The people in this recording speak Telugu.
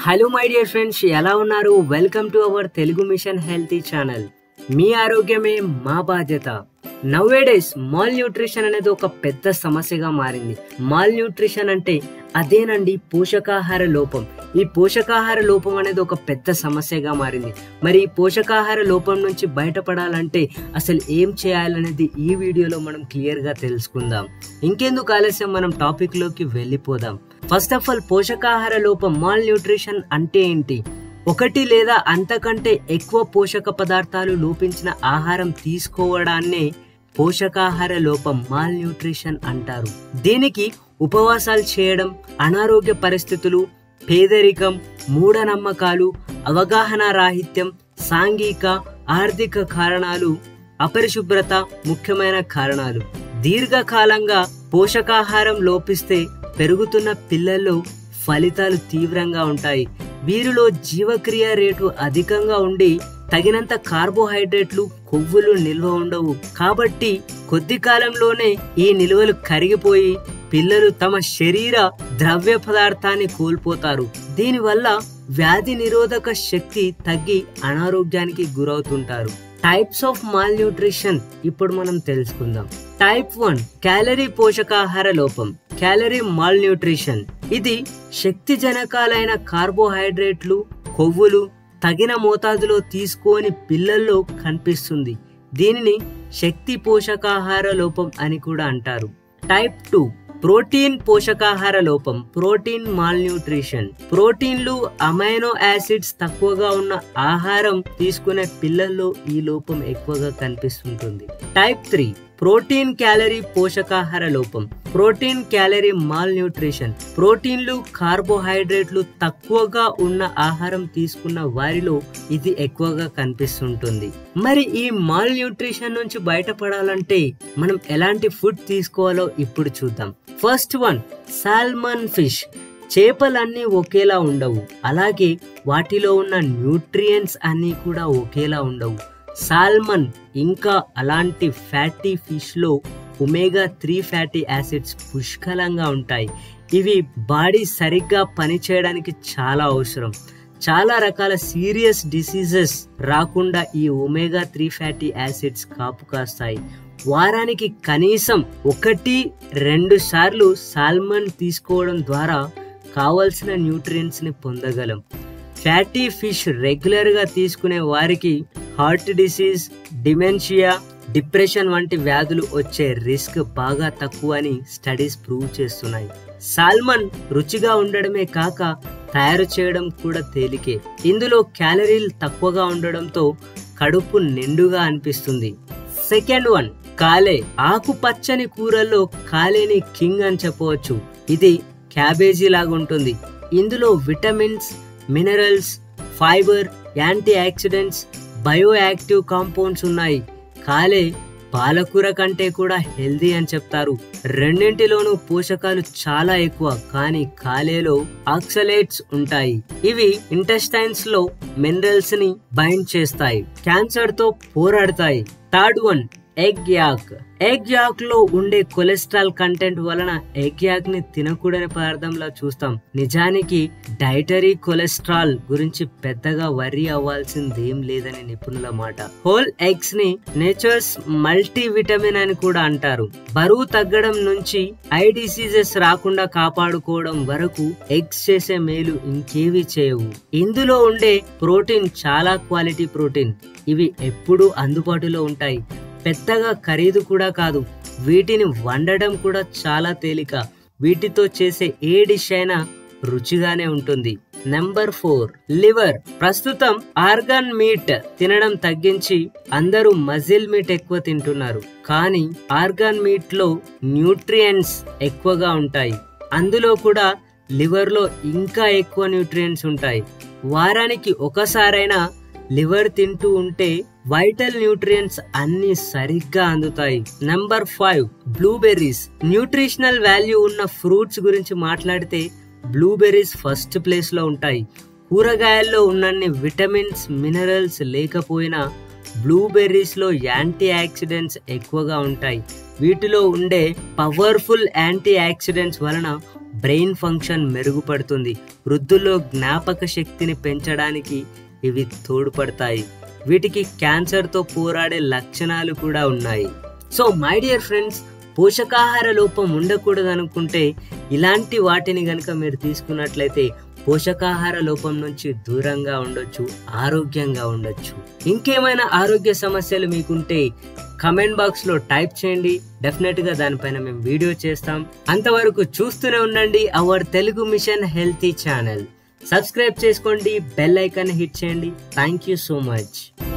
హలో మై డియర్ ఫ్రెండ్స్ ఎలా ఉన్నారు welcome to our Telugu mission healthy channel మీ ఆరోగ్యమే మా బాధ్యత నవ్వేడేస్ మాల్ న్యూట్రిషన్ అనేది ఒక పెద్ద సమస్యగా మారింది మాల్ న్యూట్రిషన్ అంటే అదేనండి పోషకాహార లోపం ఈ పోషకాహార లోపం అనేది ఒక పెద్ద సమస్యగా మారింది మరి ఈ పోషకాహార లోపం నుంచి బయటపడాలంటే అసలు ఏం చేయాలనేది ఈ వీడియోలో మనం క్లియర్గా తెలుసుకుందాం ఇంకెందుకు ఆలస్యం మనం టాపిక్లోకి వెళ్ళిపోదాం ఫస్ట్ ఆఫ్ ఆల్ పోషకాహార లోపం మాల్ న్యూట్రిషన్ అంటే ఏంటి ఒకటి లేదా అంతకంటే ఎక్కువ పోషక పదార్థాలు లోపించిన ఆహారం తీసుకోవడాన్నే పోషకాహార లోపం మాల్ న్యూట్రిషన్ అంటారు దీనికి ఉపవాసాలు చేయడం అనారోగ్య పరిస్థితులు పేదరికం మూఢనమ్మకాలు అవగాహన రాహిత్యం సాంఘిక ఆర్థిక కారణాలు అపరిశుభ్రత ముఖ్యమైన కారణాలు దీర్ఘకాలంగా పోషకాహారం లోపిస్తే పెరుగుతున్న పిల్లల్లో ఫలితాలు తీవ్రంగా ఉంటాయి వీరిలో జీవక్రియ రేటు అధికంగా ఉండి తగినంత కార్బోహైడ్రేట్లు కొవ్వులు నిల్వ ఉండవు కాబట్టి కొద్ది కాలంలోనే ఈ నిల్వలు కరిగిపోయి పిల్లలు తమ శరీర ద్రవ్య పదార్థాన్ని కోల్పోతారు దీనివల్ల వ్యాధి నిరోధక శక్తి తగ్గి అనారోగ్యానికి గురవుతుంటారు టైప్స్ ఆఫ్ మాల్ న్యూట్రిషన్ ఇప్పుడు మనం తెలుసుకుందాం టైప్ వన్ క్యాలరీ పోషకాహార లోపం క్యాలరీ మాల్ న్యూట్రిషన్ ఇది శక్తి జనకాలైన కార్బోహైడ్రేట్లు కొవ్వులు తగిన మోతాదులో తీసుకొని పిల్లల్లో కనిపిస్తుంది దీనిని శక్తి పోషకాహార లోపం అని కూడా అంటారు టైప్ టూ ప్రోటీన్ పోషకాహార లోపం ప్రోటీన్ మాల్ న్యూట్రిషన్ ప్రోటీన్లు అమైనో యాసిడ్స్ తక్కువగా ఉన్న ఆహారం తీసుకునే పిల్లల్లో ఈ లోపం ఎక్కువగా కనిపిస్తుంటుంది టైప్ త్రీ ప్రోటీన్ క్యాలరీ పోషకాహార లోపం ప్రోటీన్ క్యాలరీ మాల్ న్యూట్రిషన్ ప్రోటీన్లు కార్బోహైడ్రేట్లు తక్కువగా ఉన్న ఆహారం తీసుకున్న వారిలో ఇది ఎక్కువగా కనిపిస్తుంటుంది మరి ఈ మాల్ న్యూట్రిషన్ నుంచి బయటపడాలంటే మనం ఎలాంటి ఫుడ్ తీసుకోవాలో ఇప్పుడు చూద్దాం ఫస్ట్ వన్ సాల్మన్ ఫిష్ చేపలన్నీ ఒకేలా ఉండవు అలాగే వాటిలో ఉన్న న్యూట్రియంట్స్ అన్నీ కూడా ఒకేలా ఉండవు సాల్మన్ ఇంకా అలాంటి ఫ్యాటీ ఫిష్లో ఒమేగా త్రీ ఫ్యాటీ యాసిడ్స్ పుష్కలంగా ఉంటాయి ఇవి బాడీ సరిగ్గా పనిచేయడానికి చాలా అవసరం చాలా రకాల సీరియస్ డిసీజెస్ రాకుండా ఈ ఒమేగా త్రీ ఫ్యాటీ యాసిడ్స్ కాపు కాస్తాయి వారానికి కనీసం ఒకటి రెండు సార్లు సాల్మన్ తీసుకోవడం ద్వారా కావలసిన న్యూట్రియంట్స్ని పొందగలం ఫ్యాటీ ఫిష్ రెగ్యులర్గా తీసుకునే వారికి హార్ట్ డిసీజ్ డిమెన్షియా డిప్రెషన్ వంటి వ్యాధులు వచ్చే రిస్క్ బాగా తక్కువ అని స్టడీస్ ప్రూవ్ చేస్తున్నాయి సాల్మన్ రుచిగా ఉండడమే కాక తయారు చేయడం కూడా తేలికే ఇందులో క్యాలరీలు తక్కువగా ఉండడంతో కడుపు నిండుగా అనిపిస్తుంది సెకండ్ వన్ కాలే ఆకుపచ్చని కూరల్లో కాలేని కింగ్ అని చెప్పవచ్చు ఇది క్యాబేజీ లాగా ఉంటుంది ఇందులో vitamins minerals fibre antioxidants bioactive compounds ఉన్నాయి కాలే పాలకూర కంటే కూడా హెల్దీ అని చెప్తారు రెండింటిలోనూ పోషకాలు చాలా ఎక్కువ కానీ కాలేలో ఆక్సలేట్స్ ఉంటాయి ఇవి ఇంటెస్టైన్స్ లో మినరల్స్ ని బైండ్ చేస్తాయి క్యాన్సర్ తో పోరాడతాయి third one egg yolk egg yolk లో ఉండే కొలెస్ట్రాల్ కంటెంట్ వలన ఎగ్ యాక్ ని తినకూడని పదార్థంలా చూస్తాం నిజానికి డైటరీ కొలెస్ట్రాల్ గురించి పెద్దగా వరి అవ్వాల్సింది ఏం లేదని నిపుణుల మాట హోల్ ఎగ్స్ ని నేచర్స్ మల్టీ విటమిన్ అని కూడా అంటారు బరువు తగ్గడం నుంచి ఐ డిసీజెస్ రాకుండా కాపాడుకోవడం వరకు ఎగ్స్ చేసే మేలు ఇంకేవి చేయవు ఇందులో ఉండే ప్రోటీన్ చాలా క్వాలిటీ ప్రోటీన్ ఇవి ఎప్పుడూ అందుబాటులో ఉంటాయి పెద్దగా ఖరీదు కూడా కాదు వీటిని వండడం కూడా చాలా తేలిక వీటితో చేసే ఏ డిష్ అయినా రుచిగానే ఉంటుంది నెంబర్ ఫోర్ లివర్ ప్రస్తుతం ఆర్గాన్ మీట్ తినడం తగ్గించి అందరూ మజిల్ మీట్ ఎక్కువ తింటున్నారు కానీ ఆర్గాన్ మీట్ లో న్యూట్రియంట్స్ ఎక్కువగా ఉంటాయి అందులో కూడా లివర్ లో ఇంకా ఎక్కువ న్యూట్రియంట్స్ ఉంటాయి వారానికి ఒకసారైనా లివర్ తింటూ ఉంటే వైటల్ న్యూట్రియంట్స్ అన్ని సరిగ్గా అందుతాయి number five blueberries nutritional value ఉన్న ఫ్రూట్స్ గురించి మాట్లాడితే బ్లూబెర్రీస్ ఫస్ట్ ప్లేస్ లో ఉంటాయి కూరగాయల్లో ఉన్నన్ని విటమిన్స్ మినరల్స్ లేకపోయినా బ్లూబెర్రీస్ లో యాంటీ ఆక్సిడెంట్స్ ఎక్కువగా ఉంటాయి వీటిలో ఉండే పవర్ఫుల్ యాంటీ ఆక్సిడెంట్స్ వలన బ్రెయిన్ ఫంక్షన్ మెరుగుపడుతుంది వృద్ధుల్లో జ్ఞాపక శక్తిని పెంచడానికి ఇవి తోడ్పడతాయి వీటికి క్యాన్సర్తో పోరాడే లక్షణాలు కూడా ఉన్నాయి సో మై డియర్ ఫ్రెండ్స్ పోషకాహార లోపం ఉండకూడదు అనుకుంటే ఇలాంటి వాటిని కనుక మీరు తీసుకున్నట్లయితే పోషకాహార లోపం నుంచి దూరంగా ఉండొచ్చు ఆరోగ్యంగా ఉండొచ్చు ఇంకేమైనా ఆరోగ్య సమస్యలు మీకుంటే కమెంట్ బాక్స్ లో టైప్ చేయండి డెఫినెట్ గా దానిపైన మేము వీడియో చేస్తాం అంతవరకు చూస్తూనే ఉండండి our Telugu mission healthy channel subscribe చేసుకోండి బెల్ ఐకాన్ హిట్ చేయండి థ్యాంక్ యూ సో మచ్